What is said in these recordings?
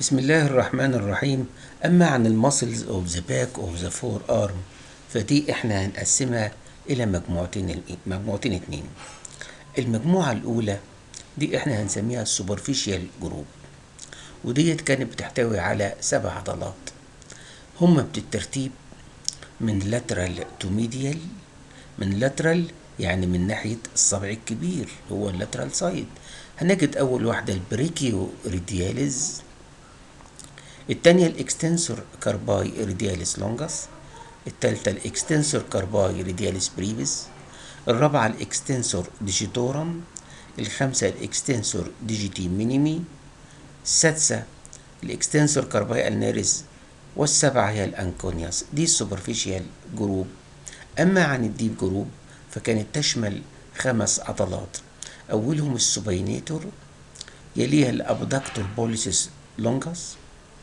بسم الله الرحمن الرحيم أما عن الماسلز of the back of the forearm فدي احنا هنقسمها إلى مجموعتين مجموعتين اتنين المجموعة الأولى دي احنا هنسميها السوبرفيشال جروب وديت كانت بتحتوي على سبع عضلات هما بالترتيب من lateral to medial من lateral يعني من ناحية الصبع الكبير هو اللاترال سايد هنجد أول واحدة البريكيو ريدياليز التانية الاكستنسور كارباي ريدياليس لونجاس التالتة الاكستنسور كارباي ريدياليس بريفيس الرابعة الاكستنسور ديجيتورم الخامسة الاكستنسور ديجيتي مينيمي السادسة الاكستنسور كارباي الناريس والسبعة هي الانكونياس دي السوبرفيشال جروب أما عن الديب جروب فكانت تشمل خمس عضلات أولهم السوبينيتور يليها الأبدكتور بوليسيس لونجاس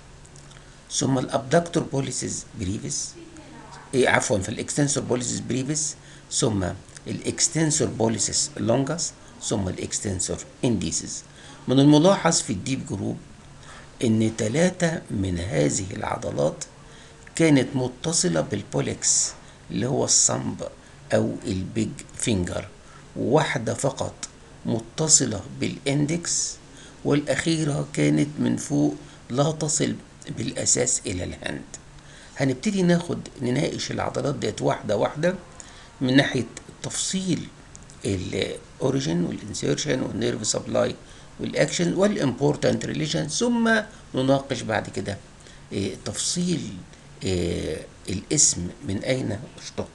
ثم الأبدكتور بوليسيس بريفيس إيه عفوا في الإكستنسور بوليسيس بريفيس ثم الإكستنسور بوليسيس لونجاس ثم الإكستنسور إنديسيس من الملاحظ في الديب جروب إن ثلاثة من هذه العضلات كانت متصلة بالبوليكس اللي هو الصنب أو البيج فينجر وواحدة فقط متصلة بالاندكس والأخيرة كانت من فوق لا تصل بالأساس إلى الهند هنبتدي ناخد نناقش العضلات ديت واحدة واحدة من ناحية تفصيل الاوريجين والانسيرشن والنيرف سبلاي والاكشن والامبورتنت ريليشن ثم نناقش بعد كده إيه تفصيل إيه الاسم من اين اشتق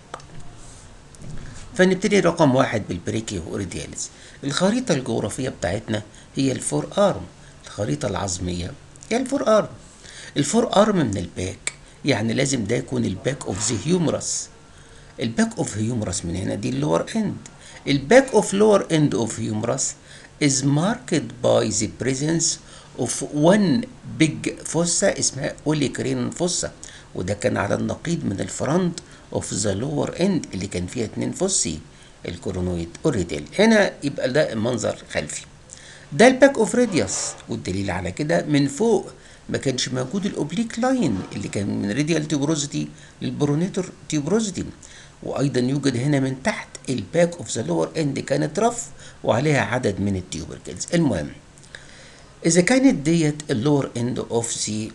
فنبتدي رقم واحد بالبريكيو اوريدياليز الخريطة الجغرافية بتاعتنا هي الفور ارم الخريطة العظمية هي الفور ارم الفور ارم من الباك يعني لازم ده يكون الباك اوف ذا هيومرس الباك اوف هيومرس من هنا دي اللور اند الباك اوف لور اند اوف هيومرس is marked by the presence of one big fossa اسمها اوليكرين فوسا وده كان على النقيض من الفرونت اوف ذا لور اند اللي كان فيها اتنين فوسي الكورونويد اوريديل هنا يبقى ده منظر خلفي ده الباك اوف راديوس والدليل على كده من فوق ما كانش موجود الاوبليك لاين اللي كان من راديال تيوبروزيتي للبرونيتور تيوبروزيتي وايضا يوجد هنا من تحت الباك اوف ذا لور اند كانت رف وعليها عدد من التيوبركلز المهم اذا كانت ديت اللور اند اوف ذا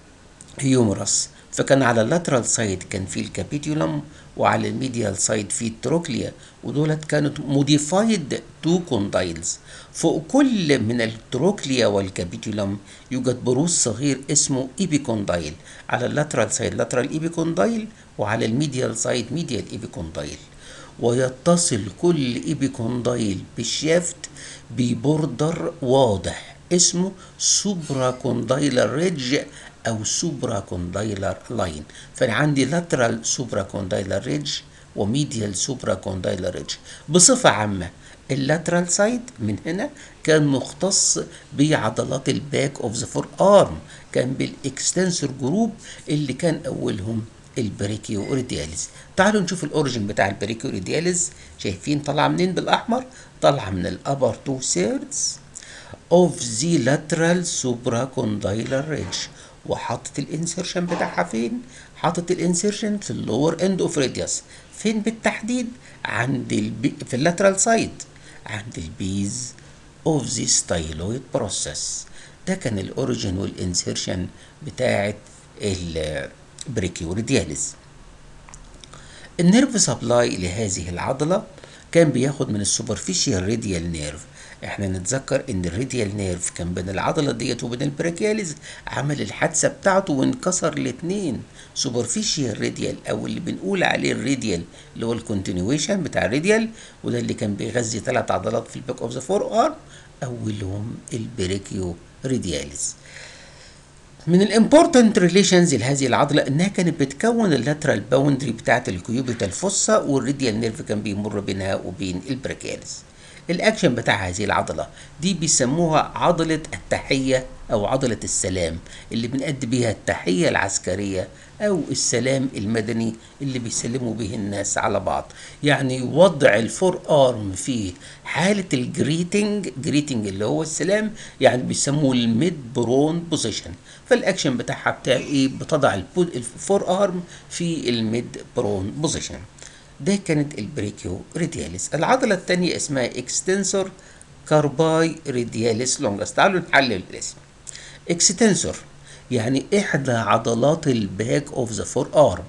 هيومرس فكان على اللاترال سايد كان في الكابيتولم وعلى الميديال سايد في التروكليا ودولت كانت موديفايد تو كوندايلز فوق كل من التروكليا والكابيتولم يوجد بروز صغير اسمه ايبيكوندايل على اللاترال سايد لاترال ايبيكوندايل وعلى الميديال سايد ميديال ايبيكوندايل ويتصل كل ايبيكوندايل بالشافت ببوردر واضح اسمه سوبرا كوندايلر ريدج او سوبرا كوندايلر لاين فانا عندي لاترال سوبرا كوندايلر ريدج وميديال سوبرا كوندايلر ريدج بصفه عامه اللاترال سايد من هنا كان مختص بعضلات الباك اوف ذا فور ارم كان بالاكستنسور جروب اللي كان اولهم البريكيو اوريدياليز تعالوا نشوف الاوريجن بتاع البريكيو اوريدياليز شايفين طالعه منين بالاحمر طالعه من الابر تو سيردز اوف ذا لاترال سوبرا كوندايلر ريدج وحاطط الانسيرشن بتاعها فين حاطط الانسيرشن في اللور اند اوف راديوس فين بالتحديد عند البي في اللاترال سايد عند البيز اوف ذا ستايلويد بروسيس ده كان الاوريجن والانسيرشن بتاعه البريكيوريدياليز النيرف سبلاي لهذه العضله كان بياخد من السوبرفيشال راديال نيرف احنا نتذكر ان الراديال نيرف كان بين العضله ديت وبين البراكياليز عمل الحادثه بتاعته وانكسر الاثنين سوبرفيشال راديال او اللي بنقول عليه الراديال اللي هو الكونتينيويشن بتاع الراديال وده اللي كان بيغذي ثلاث عضلات في الباك اوف ذا فور ارم اولهم البريكيو رادياليز من الامبورتنت ريليشنز لهذه العضله انها كانت بتكون اللاترال باوندري بتاعه الكيوبيتال فوسا والراديال نيرف كان بيمر بينها وبين البراكياليز الاكشن بتاع هذه العضله دي بيسموها عضله التحيه او عضله السلام اللي بنأدي بيها التحيه العسكريه او السلام المدني اللي بيسلموا به الناس على بعض يعني وضع الفور ارم في حاله الجريتنج جريتنج اللي هو السلام يعني بيسموه الميد برون بوزيشن فالاكشن بتاعها بتاع ايه بتضع الفور ارم في الميد برون بوزيشن ده كانت البريكيو ريدياليس العضلة الثانية اسمها اكستنسور كارباي ريدياليس لونجس تعالوا نحلل الاسم اكستنسور يعني احدى عضلات الباك اوف ذا فور ارم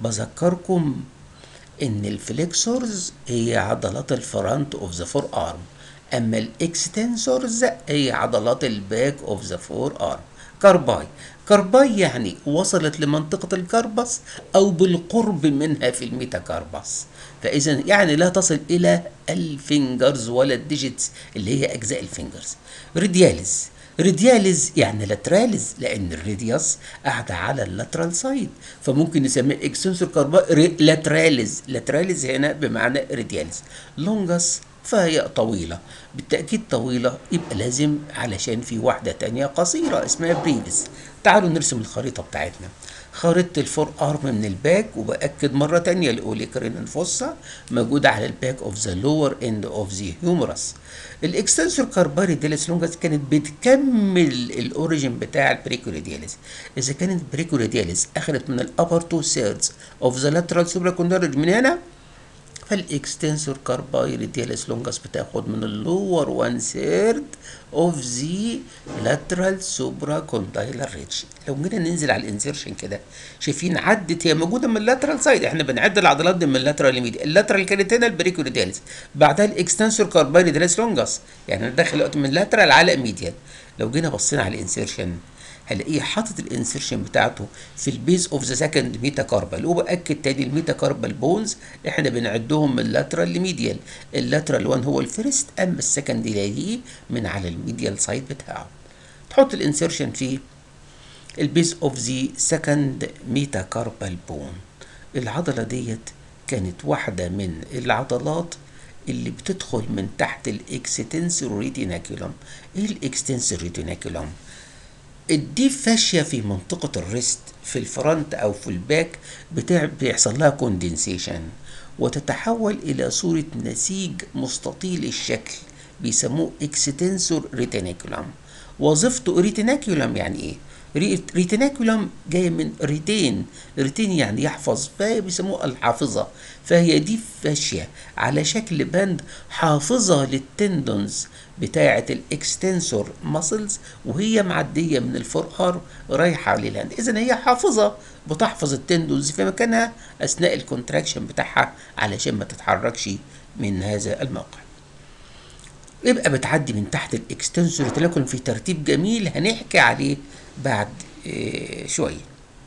بذكركم ان الفليكسورز هي عضلات الفرونت اوف ذا فور ارم اما الاكستنسورز هي عضلات الباك اوف ذا فور ارم كارباي كارباي يعني وصلت لمنطقة الكربس أو بالقرب منها في الميتاكاربس فإذا يعني لا تصل إلى الفينجرز ولا الديجيتس اللي هي أجزاء الفينجرز ريدياليز ريدياليز يعني لاتراليز لأن الريديوس قاعدة على اللاترال سايد فممكن نسميه اكستنسور كارباي لاتراليز لاتراليز هنا بمعنى ريدياليز لونجس فهي طويلة بالتأكيد طويلة يبقى لازم علشان في واحدة تانية قصيرة اسمها بريفس تعالوا نرسم الخريطة بتاعتنا خريطة الفور ارم من الباك وبأكد مرة تانية الأوليكرين الفصة موجودة على الباك اوف ذا لور اند اوف ذا هيومرس الاكستنسور كارباري ديلس لونجس كانت بتكمل الاوريجين بتاع البريكوريدياليس اذا كانت البريكوريدياليس اخذت من الابر تو سيردز اوف ذا لاترال سوبرا من هنا فالاكستنسور كارباي ريدياليس لونجس بتاخد من اللور 1 سيرد اوف ذا لاترال سوبرا كوندايلر ريتش لو جينا ننزل على الانسيرشن كده شايفين عدت هي موجوده من اللاترال سايد احنا بنعد العضلات دي من اللاترال ميديا اللاترال كانت هنا البريكو ريدياليس بعدها الاكستنسور كارباي ريدياليس لونجس يعني داخل من لاترال على ميديال لو جينا بصينا على الانسيرشن هلاقيه حاطط الانسرشن بتاعته في البيز اوف ذا سكند ميتاكاربال وباكد تاني الميتاكاربال بونز احنا بنعدهم من لاترال لميديال اللاترال 1 هو الفيرست اما السكند يلاقيه من على الميديال سايد بتاعه تحط الانسرشن في البيز اوف ذا سكند ميتاكاربال بون العضله ديت كانت واحده من العضلات اللي بتدخل من تحت الاكستنسور ريتيناكولوم ايه الاكستنسور ريتيناكولوم الديب فاشية في منطقة الريست في الفرونت أو في الباك بتاع بيحصل لها كوندنسيشن وتتحول إلى صورة نسيج مستطيل الشكل بيسموه اكستنسور ريتينيكولم وظيفته ريتينيكولم يعني ايه؟ ريتينيكولم جاي من ريتين ريتين يعني يحفظ فهي بيسموه الحافظة فهي دي فاشية على شكل بند حافظة للتندونز بتاعة الاكستنسور ماسلز وهي معدية من الفرقار رايحة للهند إذا هي حافظة بتحفظ التندونز في مكانها أثناء الكونتراكشن بتاعها علشان ما تتحركش من هذا الموقع يبقى بتعدي من تحت الاكستنسور تلاقوا في ترتيب جميل هنحكي عليه بعد إيه شوية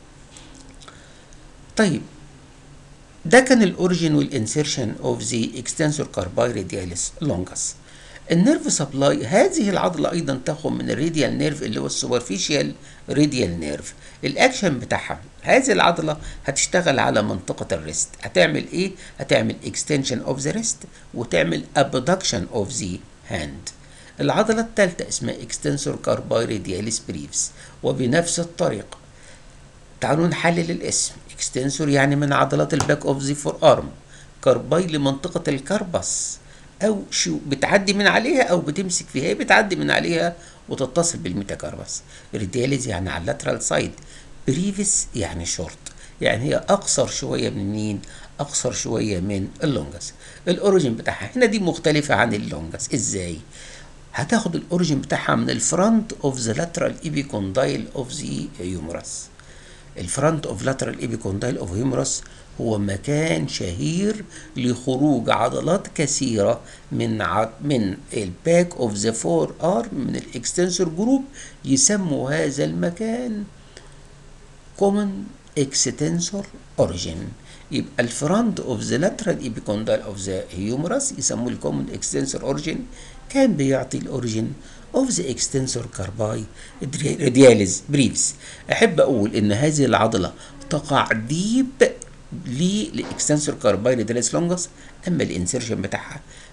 طيب ده كان الاوريجين والانسيرشن اوف ذا اكستنسور كارباي ريدياليس لونجس النيرف سبلاي هذه العضله ايضا تاخد من الراديال نيرف اللي هو السوبرفيشال راديال نيرف الاكشن بتاعها هذه العضله هتشتغل على منطقه الريست هتعمل ايه هتعمل اكستنشن اوف ذا ريست وتعمل ابدكشن اوف ذا هاند العضله الثالثه اسمها اكستنسور كارباي رادياليس بريفس وبنفس الطريقه تعالوا نحلل الاسم اكستنسور يعني من عضلات الباك اوف ذا فور ارم كارباي لمنطقه الكربس او شو بتعدي من عليها او بتمسك فيها بتعدي من عليها وتتصل بالميتاكاربس ريدياليز يعني على اللاترال سايد بريفس يعني شورت يعني هي اقصر شويه من مين اقصر شويه من اللونجس الاوريجين بتاعها هنا دي مختلفه عن اللونجس ازاي هتاخد الاوريجين بتاعها من الفرونت اوف ذا لاترال ايبيكوندايل اوف ذا هيومرس الفرونت اوف لاترال ايبيكوندايل اوف هيومرس هو مكان شهير لخروج عضلات كثيرة من ع... من الباك اوف ذا فور ار من الاكستنسور جروب يسموا هذا المكان كومن اكستنسور اوريجين يبقى الفرونت اوف ذا لاترال ايبيكوندال اوف ذا هيومرس يسموه الكومن اكستنسور اوريجين كان بيعطي الاوريجين اوف ذا اكستنسور كارباي رادياليز بريفس احب اقول ان هذه العضله تقع ديب للاكستنسور كارباي رادياليز لونجس اما الانسيرشن بتاعها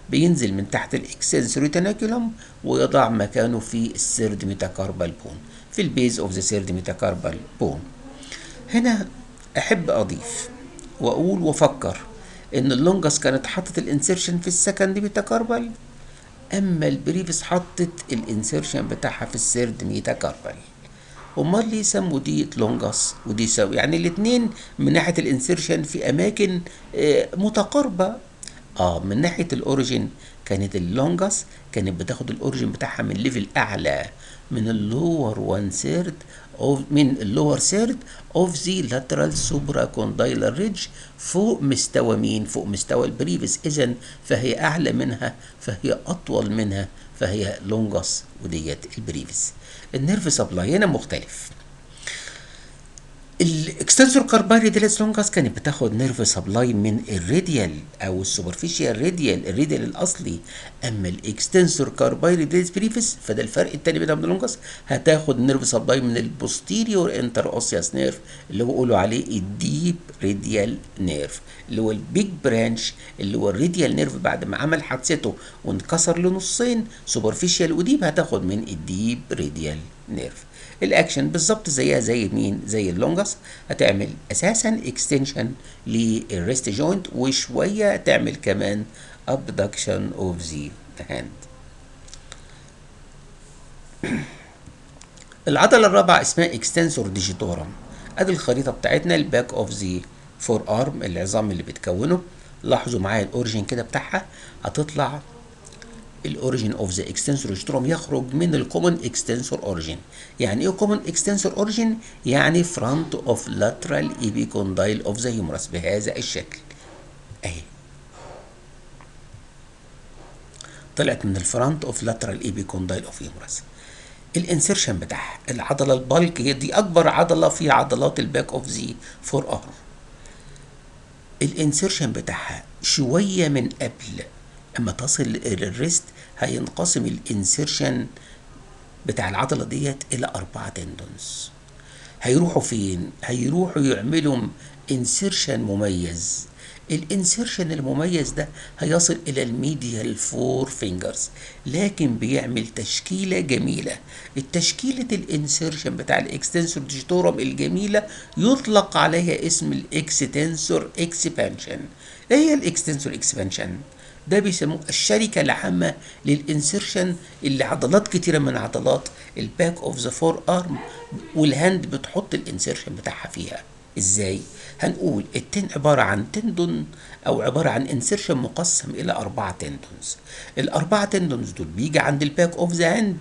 بينزل من تحت الاكستنسور ريتينيكولوم ويضع مكانه في السيرد ميتاكاربال بون في البيز اوف ذا سيرد ميتاكاربال بون هنا احب اضيف واقول وافكر ان اللونجس كانت حطت الانسيرشن في السكند ميتاكاربال اما البريفس حطت الانسيرشن بتاعها في السيرد ميتاكاربال امال ليه سموا دي لونجس ودي سو يعني الاثنين من ناحيه الانسيرشن في اماكن آه، متقاربه اه من ناحيه الاوريجين كانت اللونجس كانت بتاخد الاوريجين بتاعها من ليفل اعلى من اللور 1 سيرد of من اللور سيرد اوف ذا لاترال سوبرا كوندايلر ريدج فوق مستوى مين فوق مستوى البريفس اذا فهي اعلى منها فهي اطول منها فهي لونجس وديت البريفس النيرف سبلاي هنا مختلف الاكستنسور كارباري ديلس لونجاس كانت بتاخد نيرف سبلاي من الراديال او السوبرفيشال راديال الراديال الاصلي اما الاكستنسور كارباري ديلس بريفس فده الفرق التاني بينها وبين اللونجاس هتاخد نيرف سبلاي من البوستيريور انتر اوسياس نيرف اللي بيقولوا عليه الديب راديال نيرف اللي هو البيج برانش اللي هو الراديال نيرف بعد ما عمل حادثته وانكسر لنصين سوبرفيشال وديب هتاخد من الديب راديال نيرف الاكشن بالظبط زيها زي مين زي اللونجس هتعمل اساسا اكستنشن للريست جوينت وشويه تعمل كمان abduction اوف ذا هاند العضله الرابعه اسمها اكستنسور ديجيتورم ادي الخريطه بتاعتنا الباك اوف ذا فور ارم العظام اللي بتكونه لاحظوا معايا الاوريجين كده بتاعها هتطلع الاوريجين اوف ذا اكستنسور اشتروم يخرج من الكومن اكستنسور اوريجين يعني ايه كومن اكستنسور اوريجين يعني فرونت اوف لاترال ايبيكوندايل اوف ذا هيومرس بهذا الشكل اهي طلعت من الفرونت اوف لاترال ايبيكوندايل اوف هيومرس الانسيرشن بتاعها العضله البالك هي دي اكبر عضله في عضلات الباك اوف ذا فور ارم الانسيرشن بتاعها شويه من قبل اما تصل للريست هينقسم الانسيرشن بتاع العضله ديت الى اربعه تندونز هيروحوا فين هيروحوا يعملوا انسيرشن مميز الانسيرشن المميز ده هيصل الى الميديال فور فينجرز لكن بيعمل تشكيله جميله التشكيله الانسيرشن بتاع الاكستنسور ديجيتورم الجميله يطلق عليها اسم الاكستنسور اكسبانشن ايه هي الاكستنسور اكسبانشن ده بيسموه الشركة العامة للانسيرشن اللي عضلات كتيرة من عضلات الباك اوف ذا فور ارم والهاند بتحط الانسيرشن بتاعها فيها ازاي هنقول التن عبارة عن تندون او عبارة عن انسيرشن مقسم الى اربعة تندونز الاربعة تندونز دول بيجي عند الباك اوف ذا هاند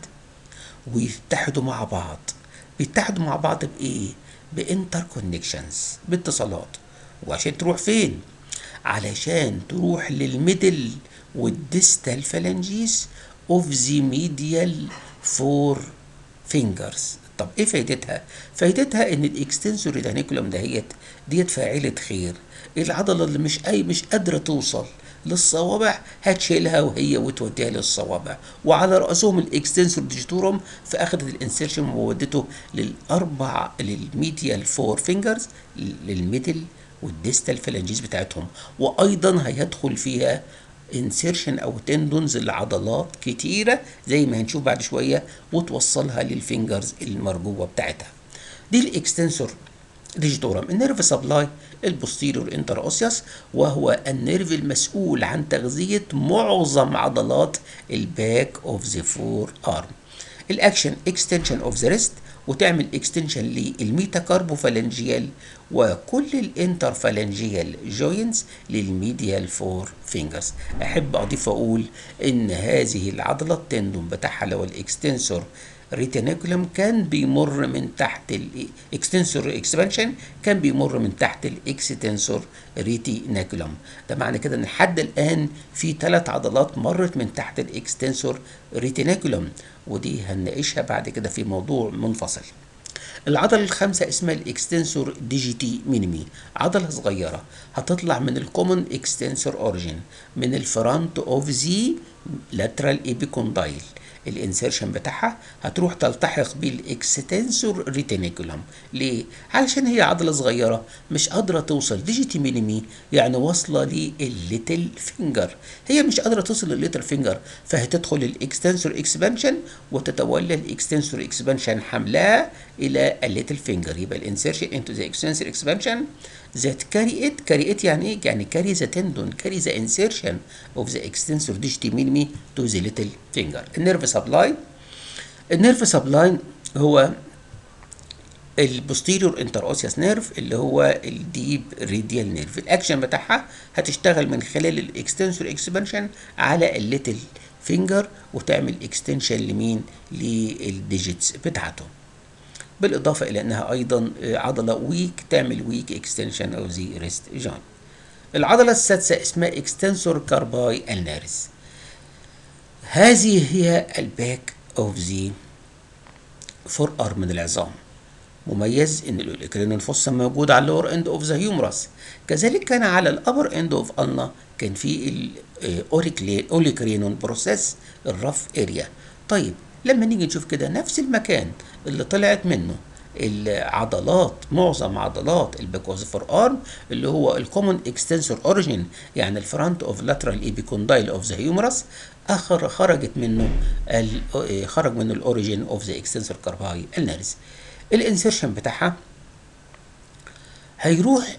ويتحدوا مع بعض بيتحدوا مع بعض بايه بانتر كونكشنز باتصالات وعشان تروح فين علشان تروح للميدل والديستال فالنجيس اوف ذا ميديال فور فينجرز طب ايه فايدتها فايدتها ان الاكستنسور ريتانيكولوم دهيت ديت فاعله خير العضله اللي مش اي مش قادره توصل للصوابع هتشيلها وهي وتوديها للصوابع وعلى راسهم الاكستنسور ديجيتورم فاخدت الانسيرشن وودته للاربع للميديال فور فينجرز للميدل والديستال فالنجيز بتاعتهم وايضا هيدخل فيها انسيرشن او تندونز لعضلات كتيره زي ما هنشوف بعد شويه وتوصلها للفينجرز المرجوه بتاعتها دي الاكستنسور ديجيتورم النيرف سبلاي البوستيريور انتر اوسيوس وهو النيرف المسؤول عن تغذيه معظم عضلات الباك اوف ذا فور ارم الاكشن اكستنشن اوف ذا ريست وتعمل اكستنشن للميتاكاربوفالنجيال وكل الانترفالنجيال جوينتس للميديال فور فينجرز احب اضيف اقول ان هذه العضله التندون بتاعها لو الاكستنسور ريتينيكولم كان بيمر من تحت الاكستنسور اكسبانشن كان بيمر من تحت الاكستنسور ريتينيكولم ده معنى كده ان لحد الان في ثلاث عضلات مرت من تحت الاكستنسور ريتينيكولم ودي هنناقشها بعد كده في موضوع منفصل العضلة الخامسة اسمها الاكستنسور ديجيتي مينيمي عضلة صغيرة هتطلع من الكومن اكستنسور اوريجين من الفرونت اوف ذي لاترال ايبيكوندايل الانسيرشن بتاعها هتروح تلتحق بالاكستنسور ريتينيكولم ليه علشان هي عضله صغيره مش قادره توصل ديجيتي مينيمي يعني واصله للليتل فينجر هي مش قادره توصل للليتل فينجر فهتدخل الاكستنسور اكسبانشن وتتولى الاكستنسور اكسبانشن حملها الى الليتل فينجر يبقى الانسيرشن انتو ذا اكستنسور اكسبانشن that carry it carry it يعني ايه يعني carry the tendon carry the insertion of the extensor digiti minimi to the little finger النيرف سبلاي النيرف سبلاي هو البوستيريور انتروسيوس نيرف اللي هو الديب ريديال نيرف الاكشن بتاعها هتشتغل من خلال الاكستنسور اكسبانشن على الليتل فينجر وتعمل اكستنشن لمين للديجيتس بتاعته بالاضافه الى انها ايضا عضله ويك تعمل ويك اكستنشن اوف ذا ريست جوينت العضله السادسه اسمها اكستنسور كارباي النارس هذه هي الباك اوف ذا فور ار من العظام مميز ان الاوليكرينون فوسا موجود على اللور اند اوف ذا هيومرس كذلك كان على الابر اند اوف النا كان في الاوليكرينون بروسيس الرف اريا طيب لما نيجي نشوف كده نفس المكان اللي طلعت منه العضلات معظم عضلات البيكوزيفور ارم اللي هو الكومن اكستنسور اوريجين يعني الفرونت اوف لاترال ايبيكوندايل اوف ذا هيومرس اخر خرجت منه خرج منه الاوريجين اوف ذا اكستنسور كارباي النارس الانسيرشن بتاعها هيروح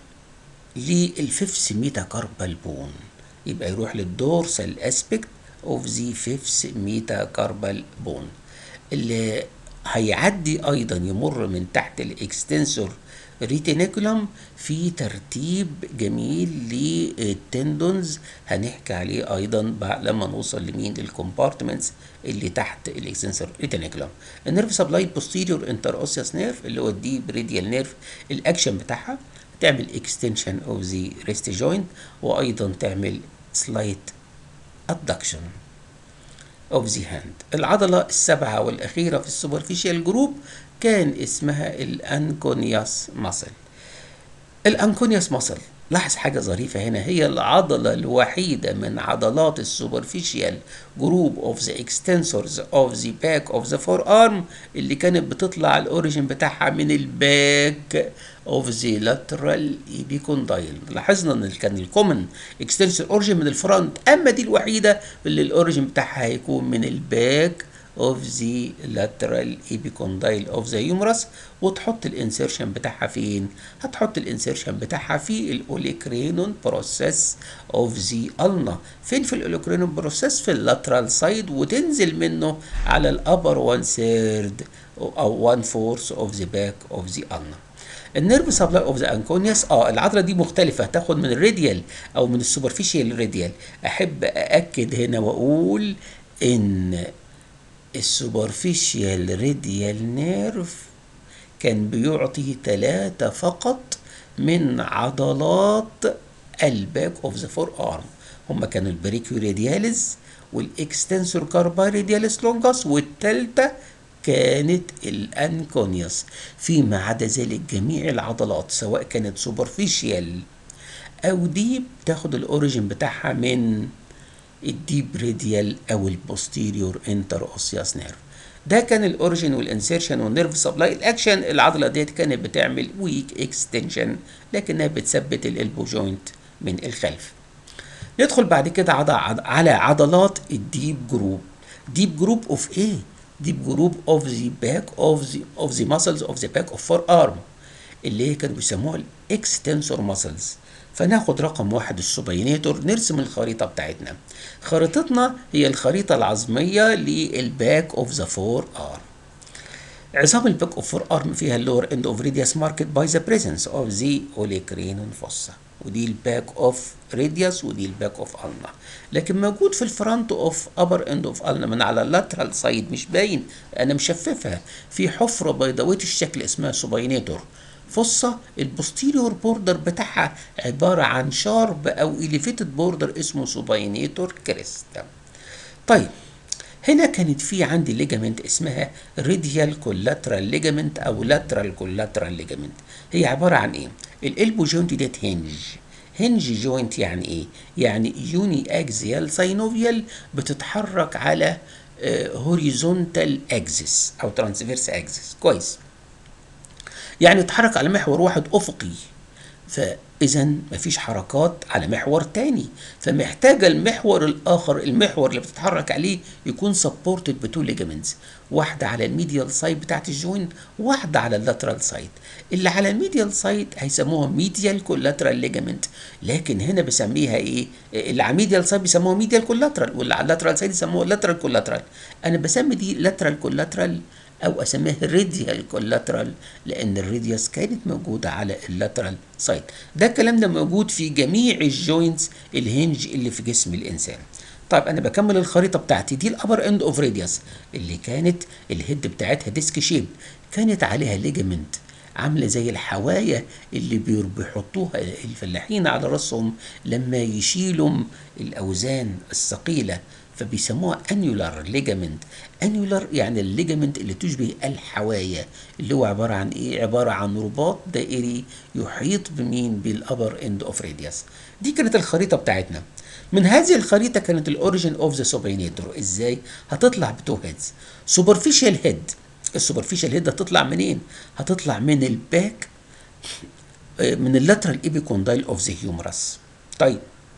للفيفس ميتا كاربال بون يبقى يروح للدورسال اسبكت اوف ذا فيفس ميتا كاربال بون اللي هيعدي ايضا يمر من تحت الاكستنسور ريتينيكولم في ترتيب جميل للتندونز هنحكي عليه ايضا لما نوصل لمين الكومبارتمنتس اللي تحت الاكستنسور ريتينيكولم النيرف سبلاي بوستيريور انتر اوسيوس نيرف اللي هو الديب ريديال نيرف الاكشن بتاعها تعمل اكستنشن اوف ذا ريست جوينت وايضا تعمل سلايت ادكشن اوف ذا هاند العضله السابعه والاخيره في السوبرفيشال جروب كان اسمها الانكونياس ماسل الانكونياس ماسل لاحظ حاجه ظريفه هنا هي العضله الوحيده من عضلات السوبرفيشال جروب اوف ذا اكستنسورز اوف ذا باك اوف ذا فور ارم اللي كانت بتطلع الاوريجين بتاعها من الباك اوف ذا لاترال ايبيكوندايل لاحظنا ان كان الكومن اكستنسور اوريجين من الفرونت اما دي الوحيده اللي الاوريجين بتاعها هيكون من الباك of the lateral epicondyle of the humerus وتحط الانسيرشن بتاعها فين؟ هتحط الانسيرشن بتاعها في الاوليكرينون بروسيس اوف ذا النا فين في الاوليكرينون بروسيس في اللاترال سايد وتنزل منه على الابر 1 ثيرد او 1 فورث اوف ذا باك اوف ذا النا النيرف سبلاي اوف ذا انكونياس اه العضله دي مختلفه تاخد من الراديال او من السوبرفيشال راديال احب ااكد هنا واقول ان السوبرفيشال راديال نيرف كان بيعطي ثلاثة فقط من عضلات الباك اوف ذا فور ارم هما كانوا البريكيو رادياليز والاكستنسور كارباي رادياليس لونجاس والثالثة كانت الانكونيوس فيما عدا ذلك جميع العضلات سواء كانت سوبرفيشال او ديب تاخد الاوريجين بتاعها من الديب راديال او البوستيريور انتر اوسياس نيرف ده كان الاوريجين والانسيرشن والنيرف سبلاي الاكشن العضله ديت كانت بتعمل ويك اكستنشن لكنها بتثبت الالبو جوينت من الخلف ندخل بعد كده على عضلات الديب جروب ديب جروب اوف ايه ديب جروب اوف ذا باك اوف ذا اوف ذا ماسلز اوف ذا باك اوف فور ارم اللي هي كانوا بيسموها الاكستنسور ماسلز فناخد رقم واحد السوبينيتور نرسم الخريطة بتاعتنا خريطتنا هي الخريطة العظمية للباك اوف ذا فور ارم عظام الباك اوف فور ارم فيها اللور اند اوف ريديوس ماركت باي ذا بريزنس اوف ذا اوليكرينون فوسا ودي الباك اوف ريديوس ودي الباك اوف النا لكن موجود في الفرونت اوف ابر اند اوف النا من على اللاترال سايد مش باين انا مشففها في حفره بيضاويه الشكل اسمها سوبينيتور فصة البوستيريور بوردر بتاعها عبارة عن شارب أو إليفيتد بوردر اسمه سوباينيتور كريست طيب هنا كانت في عندي ليجامنت اسمها ريديال كولاترال ليجامنت أو لاترال كولاترال ليجامنت هي عبارة عن إيه؟ الإلبو جوينت ديت هنج هنج جوينت يعني إيه؟ يعني يوني أكزيال ساينوفيال بتتحرك على هوريزونتال اكسس او ترانسفيرس اكسس كويس يعني اتحرك على محور واحد افقي فاذا مفيش حركات على محور تاني فمحتاجه المحور الاخر المحور اللي بتتحرك عليه يكون سبورتد بتو ليجامنتس واحده على الميديال سايد بتاعت الجوينت واحده على اللاترال سايد اللي على الميديال سايد هيسموها ميديال كولاترال ليجامنت لكن هنا بسميها ايه اللي على الميديال سايد بيسموها ميديال كولاترال واللي على اللاترال سايد يسموها لاترال كولاترال انا بسمي دي لاترال كولاترال او اسميها راديال كولاترال لان الراديوس كانت موجوده على اللاترال سايد ده الكلام ده موجود في جميع الجوينتس الهنج اللي في جسم الانسان طيب انا بكمل الخريطه بتاعتي دي الابر اند اوف راديوس اللي كانت الهيد بتاعتها ديسك شيب كانت عليها ليجامنت عامله زي الحوايا اللي بيحطوها الفلاحين على راسهم لما يشيلوا الاوزان الثقيله فبيسموها انيولار ليجامنت انيولار يعني الليجامنت اللي تشبه الحوايا اللي هو عباره عن ايه عباره عن رباط دائري يحيط بمين بالابر اند اوف راديوس دي كانت الخريطه بتاعتنا من هذه الخريطه كانت الاوريجن اوف ذا سوبينيتور ازاي هتطلع بتو هيدز سوبرفيشال هيد السوبرفيشال هيد هتطلع منين هتطلع من الباك من اللاترال ايبيكوندايل اوف ذا هيومرس طيب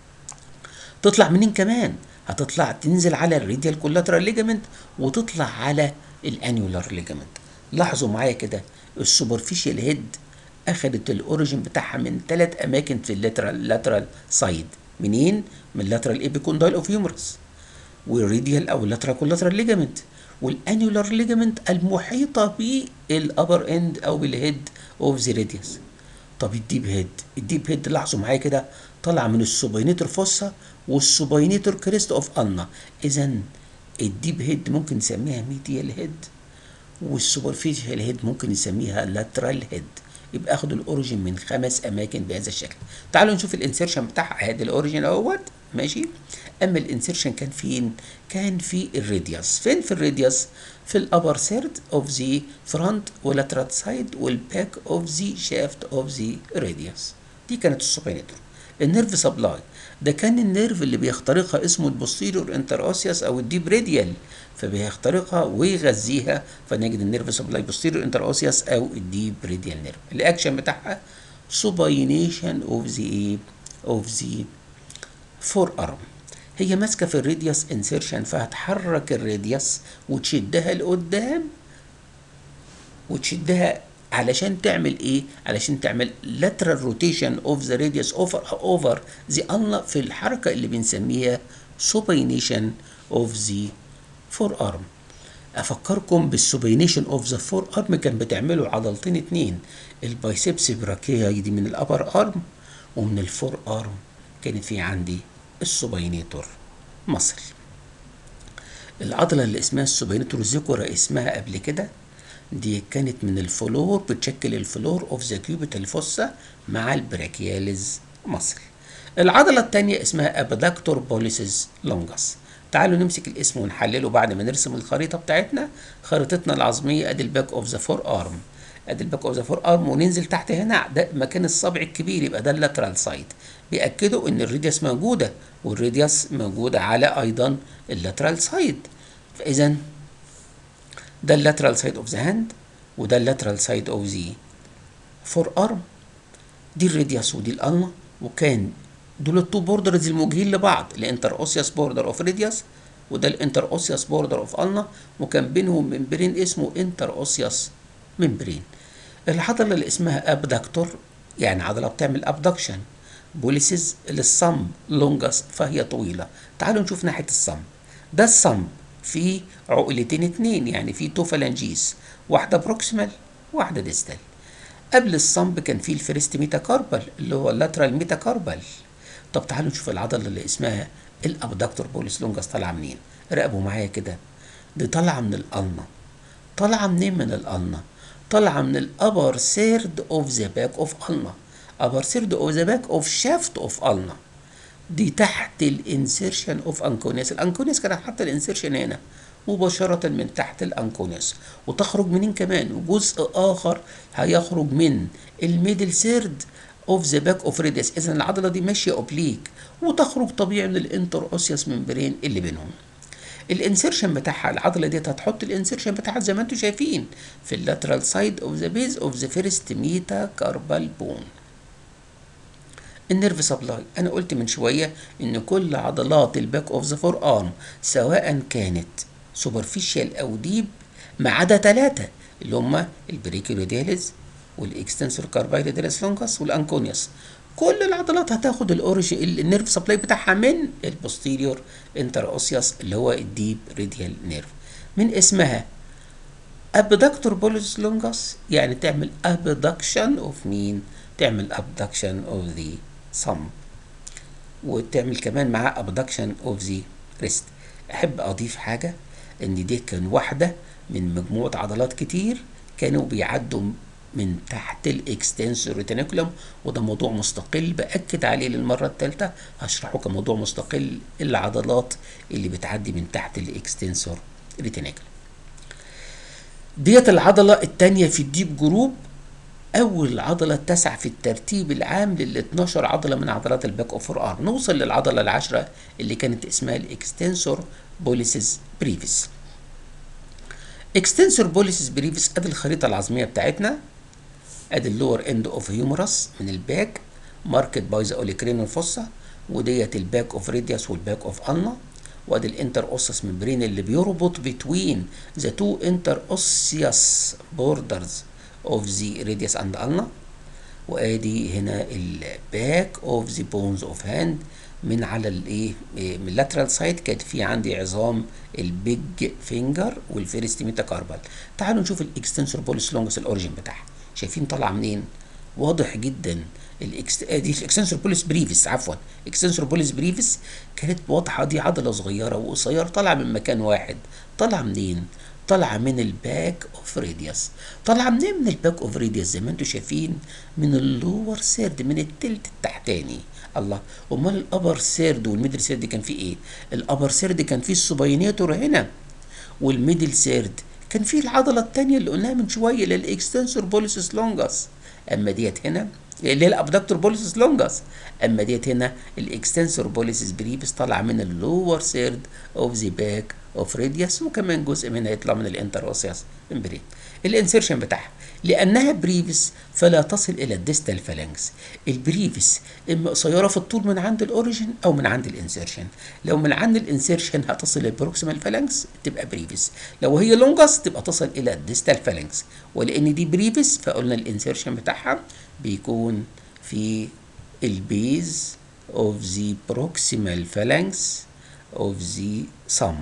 تطلع منين كمان هتطلع تنزل على الريديال كولاترال ليجامنت وتطلع على الانيولار ليجامنت لاحظوا معايا كده السوبرفيشال هيد اخدت الاوريجن بتاعها من ثلاث اماكن في اللاترال لاترال سايد منين من اللاترال ايبيكوندايل اوف هيومرس والريديال او اللاترال كولاترال ليجامنت والانيولار ليجامنت المحيطه بالابر اند او بالهيد اوف ذا راديوس طب الديب هيد الديب هيد لاحظوا معايا كده طالعه من السوبينيتور فوسا والسوبينيتور كريست اوف النا اذا الديب هيد ممكن نسميها ميديال هيد والسوبرفيشال هيد ممكن نسميها لاترال هيد يبقى اخدوا الاوريجين من خمس اماكن بهذا الشكل تعالوا نشوف الانسيرشن بتاعها ادي الاوريجين اهوت ماشي اما الانسيرشن كان فين كان في الراديوس فين في الراديوس في الابر سيرد اوف ذا فرونت ولاترال سايد والباك اوف ذا شافت اوف ذا راديوس دي كانت السوبينيتور النيرف سبلاي ده كان النيرف اللي بيخترقها اسمه البوستيريور انتر او الديب راديال فبيخترقها ويغذيها فنجد النيرف سبلاي بوستيريور انتر او الديب راديال نيرف الاكشن بتاعها سوباينيشن اوف ذا ايه اوف ذا فور ارم هي ماسكه في الراديوس انسيرشن فهتحرك الراديوس وتشدها لقدام وتشدها علشان تعمل ايه علشان تعمل lateral rotation of the radius over over the ulna في الحركه اللي بنسميها supination of the forearm افكركم بالسوبينيشن اوف ذا فور ارم كان بتعمله عضلتين اتنين البايسبس براكياي دي من الابر ارم ومن الفور ارم كانت في عندي السوبينيتور مصل العضلة اللي اسمها السوبينيتور ذكر اسمها قبل كده دي كانت من الفلور بتشكل الفلور اوف ذا كيوبيتال فوسا مع البراكياليز مصل العضلة التانية اسمها ابداكتور بوليسيس لونجاس تعالوا نمسك الاسم ونحلله بعد ما نرسم الخريطة بتاعتنا خريطتنا العظمية ادي الباك اوف ذا فور ارم ادي الباك اوف ذا فور ارم وننزل تحت هنا ده مكان الصبع الكبير يبقى ده اللاترال سايد بيأكدوا ان الريديوس موجودة والريديوس موجودة على ايضا اللاترال سايد فاذا ده اللاترال سايد اوف ذا هاند وده اللاترال سايد اوف ذا فور ارم دي الريديوس ودي الالما وكان دول التو بوردرز الموجهين لبعض الانتر اوسيوس بوردر اوف ريديوس وده الانتر اوسيوس بوردر اوف النا وكان بينهم ممبرين اسمه انتر اوسيوس ممبرين العضلة اللي اسمها ابدكتور يعني عضلة بتعمل ابدكشن بوليسز للصم لونجس فهي طويلة تعالوا نشوف ناحية الصم ده الصم فيه عقلتين اتنين يعني فيه تو فالانجيز واحدة بروكسيمال واحدة ديستال قبل الصمب كان فيه الفيرست ميتاكاربال اللي هو اللاترال ميتاكاربال طب تعالوا نشوف العضلة اللي اسمها الابدكتور بوليس لونجس طالعة منين راقبوا معايا كده دي طالعة من الألنا طالعة منين من الألنا طالعة من الأبر سيرد اوف ذا باك اوف ألنا أبر سيرد اوف ذا باك اوف شافت اوف ألنا دي تحت الانسيرشن اوف انكونيس الانكونيس كان حاطط الانسيرشن هنا مباشرة من تحت الانكونيس وتخرج منين كمان وجزء اخر هيخرج من الميدل سيرد اوف ذا باك اوف ريديس اذا العضله دي ماشيه اوبليك وتخرج طبيعي من الانتر اوسيوس ممبرين اللي بينهم الانسيرشن بتاعها العضله ديت هتحط الانسيرشن بتاعها زي ما انتم شايفين في اللاترال سايد اوف ذا بيز اوف ذا فيرست ميتا كاربال بون النيرف سبلاي انا قلت من شويه ان كل عضلات الباك اوف ذا فور ارم سواء كانت سوبرفيشال او ديب ما عدا ثلاثه اللي هم البريكيوريداليز والاكستنسور كاربايداليس لونجاس والانكونيوس كل العضلات هتاخد الاوريج النيرف سبلاي بتاعها من البوستيريور انتر اوسيوس اللي هو الديب ريديال نيرف من اسمها ابدكتور بوليس لونجاس يعني تعمل ابدكشن اوف مين تعمل ابدكشن اوف ذا صم وتعمل كمان معاه ابدكشن اوف ذا ريست احب اضيف حاجه ان دي كان واحده من مجموعه عضلات كتير كانوا بيعدوا من تحت الاكستنسور ريتينيكولم وده موضوع مستقل باكد عليه للمره الثالثه هشرحه كموضوع مستقل العضلات اللي بتعدي من تحت الاكستنسور ريتينيكولم ديت العضله الثانيه في الديب جروب اول عضله تسع في الترتيب العام لل 12 عضله من عضلات الباك اوف ارم نوصل للعضله العاشره اللي كانت اسمها الاكستنسور بوليسيس بريفيس اكستنسور بوليسيس بريفيس ادي الخريطه العظميه بتاعتنا ادي اللور اند اوف هيومرس من الباك ماركت باي ذا اوليكرينال فوسا وديت الباك اوف ريديوس والباك اوف النا وادي الانتر اوسس ممبرين اللي بيربط بتوين ذا تو انتر اوسيوس بوردرز اوف ذا ريديوس اند النا وادي هنا الباك اوف ذا بونز اوف هاند من على الايه من اللاترال سايد كانت في عندي عظام البيج فينجر والفيرست ميتاكاربال تعالوا نشوف الاكستنسور بوليس لونجس الاوريجين بتاعها شايفين طالعه منين واضح جدا الاكست دي الاكستنسور بوليس بريفيس عفوا اكستنسور بوليس بريفيس كانت واضحه دي عضله صغيره وقصيره طالعه من مكان واحد طالعه منين طالعه من الباك اوف ريديوس طالعه منين من الباك اوف ريديوس زي ما انتم شايفين من اللور سيرد من التلت التحتاني الله امال الابر سيرد والميدل سيرد كان فيه ايه الابر سيرد كان فيه السوباينيتور هنا والميدل سيرد كان فيه العضله الثانيه اللي قلناها من شويه اللي الاكستنسور بوليسس لونجاس اما ديت هنا اللي هي الابدكتور بوليسس لونجاس اما ديت هنا الاكستنسور بوليسس بريفس طالعه من اللور سيرد اوف ذا باك اوف ريديوس وكمان جزء منها يطلع من الانتر اوسيوس امبرين الانسيرشن بتاعها لانها بريفس فلا تصل الى الديستال فالانكس البريفس اما قصيره في الطول من عند الاوريجين او من عند الانسيرشن لو من عند الانسيرشن هتصل للبروكسيمال فالانكس تبقى بريفس لو هي لونجس تبقى تصل الى الديستال فالانكس ولان دي بريفس فقلنا الانسيرشن بتاعها بيكون في البيز of the proximal phalanx of the thumb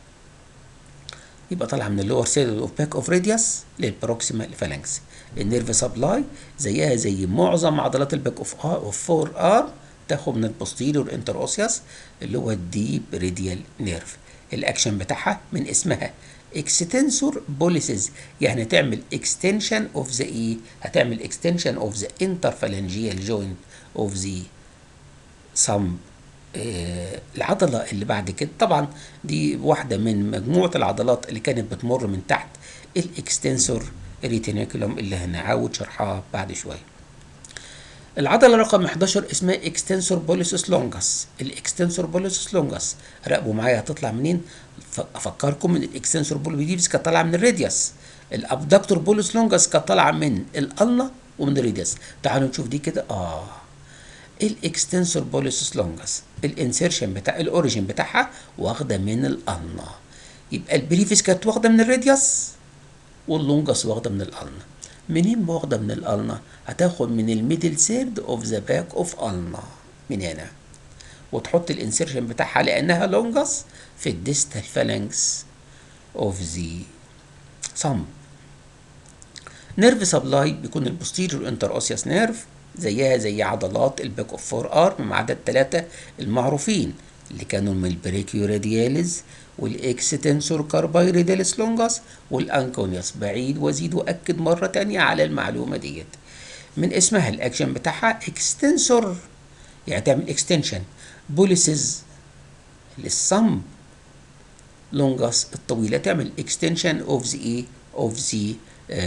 يبقى طالعه من اللور سيل اوف باك اوف راديوس للبروكسيمال فالانكس النيرف سبلاي زيها زي معظم عضلات الباك اوف اوف فور ار تاخد من البوستيريور انتر اوسيوس اللي هو الديب ريديال نيرف الاكشن بتاعها من اسمها اكستنسور بوليسز يعني تعمل اكستنشن اوف ذا ايه هتعمل اكستنشن اوف ذا انترفالنجيال جوينت اوف ذا سم آه العضلة اللي بعد كده طبعا دي واحدة من مجموعة العضلات اللي كانت بتمر من تحت الاكستنسور ريتينيكولوم اللي هنعاود شرحها بعد شوية العضلة رقم 11 اسمها اكستنسور بوليسس لونجس الاكستنسور بوليسس لونجس راقبوا معايا هتطلع منين افكركم ان الاكستنسور بوليسس كانت طالعة من الراديوس الابدكتور بوليس لونجس كانت طالعة من الالنا ومن الراديوس تعالوا نشوف دي كده اه الاكستنسور بوليسس لونجس الانسيرشن بتاع الاوريجين بتاعها واخده من الالنا يبقى البريفيس كانت واخده من الراديوس واللونجس واخده من الالنا منين واخده من الالنا هتاخد من الميدل سيرد اوف ذا باك اوف النا من هنا وتحط الانسيرشن بتاعها لانها لونجس في الديستال فالانكس اوف ذا صم نيرف سبلاي بيكون البوستيريور انتر اوسيوس نيرف زيها زي عضلات الباك اوف فور ارم ما عدا الثلاثه المعروفين اللي كانوا من البريكيو رادياليز والاكستنسور كاربايريداليس لونجاس والانكونيوس بعيد وازيد واكد مره تانية على المعلومه ديت من اسمها الاكشن بتاعها اكستنسور يعني تعمل اكستنشن بوليسز للصم لونجاس الطويله تعمل اكستنشن اوف ذا ايه اوف ذا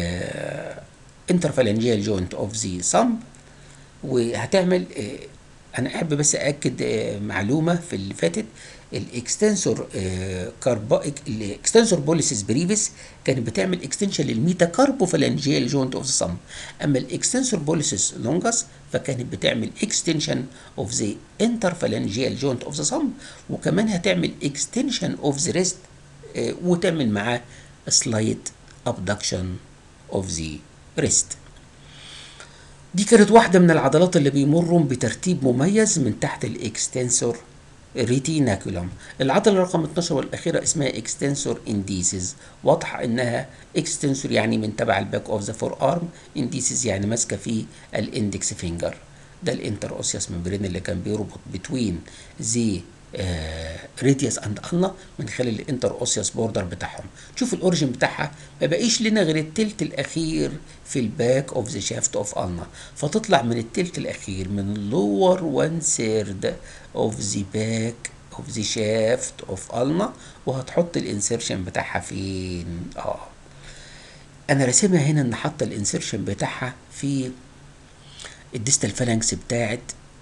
انترفالنجيال جوينت اوف ذا صم وهتعمل انا احب بس اكد آه، معلومه في اللي فاتت الاكستنسور كاربا الاكستنسور بوليسيس بريفيس كانت بتعمل اكستنشن للميتا كاربوفالانجيال جوينت اوف ذا صم اما الاكستنسور بوليسيس لونجاس فكانت بتعمل اكستنشن اوف ذا انترفالانجيال جوينت اوف ذا صم وكمان هتعمل اكستنشن اوف ذا ريست وتعمل معاه سلايت ابدكشن اوف ذا ريست دي كانت واحدة من العضلات اللي بيمروا بترتيب مميز من تحت الاكستنسور ريتيناكولوم العضلة رقم 12 والأخيرة اسمها اكستنسور انديسيز واضحة إنها اكستنسور يعني من تبع الباك اوف ذا فور ارم انديسيز يعني ماسكة في الاندكس فينجر ده الانتر اوسياس ممبرين اللي كان بيربط بتوين ذا ريديوس اند النا من خلال الانتر اوسياس بوردر بتاعهم شوف الاوريجن بتاعها ما بقيش لنا غير التلت الاخير في الباك اوف ذا شافت اوف النا فتطلع من التلت الاخير من اللور 1 سيرد اوف ذا باك اوف ذا شافت اوف النا وهتحط الانسيرشن بتاعها فين اه انا راسمها هنا ان حاطه الانسيرشن بتاعها في الديستال فالانكس بتاعت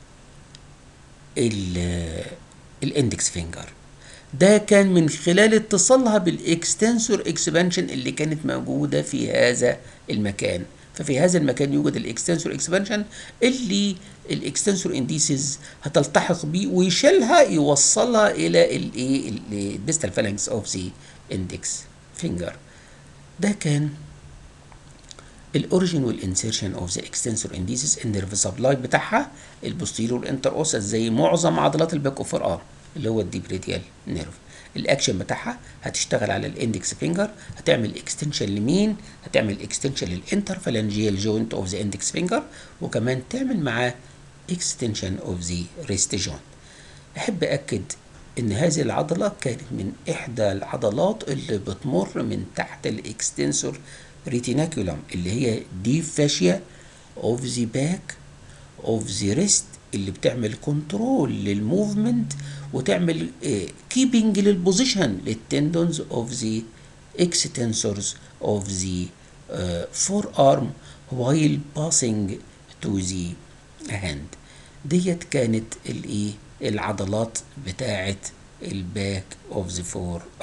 الاندكس فينجر ده كان من خلال اتصالها بالاكستنسور اكسبانشن اللي كانت موجوده في هذا المكان ففي هذا المكان يوجد الاكستنسور اكسبانشن اللي الاكستنسور انديسيز هتلتحق بيه ويشيلها يوصلها الى الايه الديستال فالانكس اوف ذا اندكس فينجر ده كان الاوريجين والانسيرشن اوف ذا اكستنسور انديسيس النيرف سبلاي بتاعها البوستيريور انتر اوسس زي معظم عضلات الباك اوف ارم اللي هو الديب راديال نيرف الاكشن بتاعها هتشتغل على الاندكس فينجر هتعمل اكستنشن لمين هتعمل اكستنشن للانتر فالانجيال جوينت اوف ذا اندكس فينجر وكمان تعمل معاه اكستنشن اوف ذا ريست جوينت احب اكد ان هذه العضله كانت من احدى العضلات اللي بتمر من تحت الاكستنسور ريتيناكولم اللي هي دي فاشيا اوف ذا باك اوف ذا ريست اللي بتعمل كنترول للموفمنت وتعمل كيبنج للبوزيشن للتندونز اوف ذا اكستنسورز اوف ذا فور ارم while passing to the hand ديت كانت الايه العضلات بتاعت الباك اوف ذا فور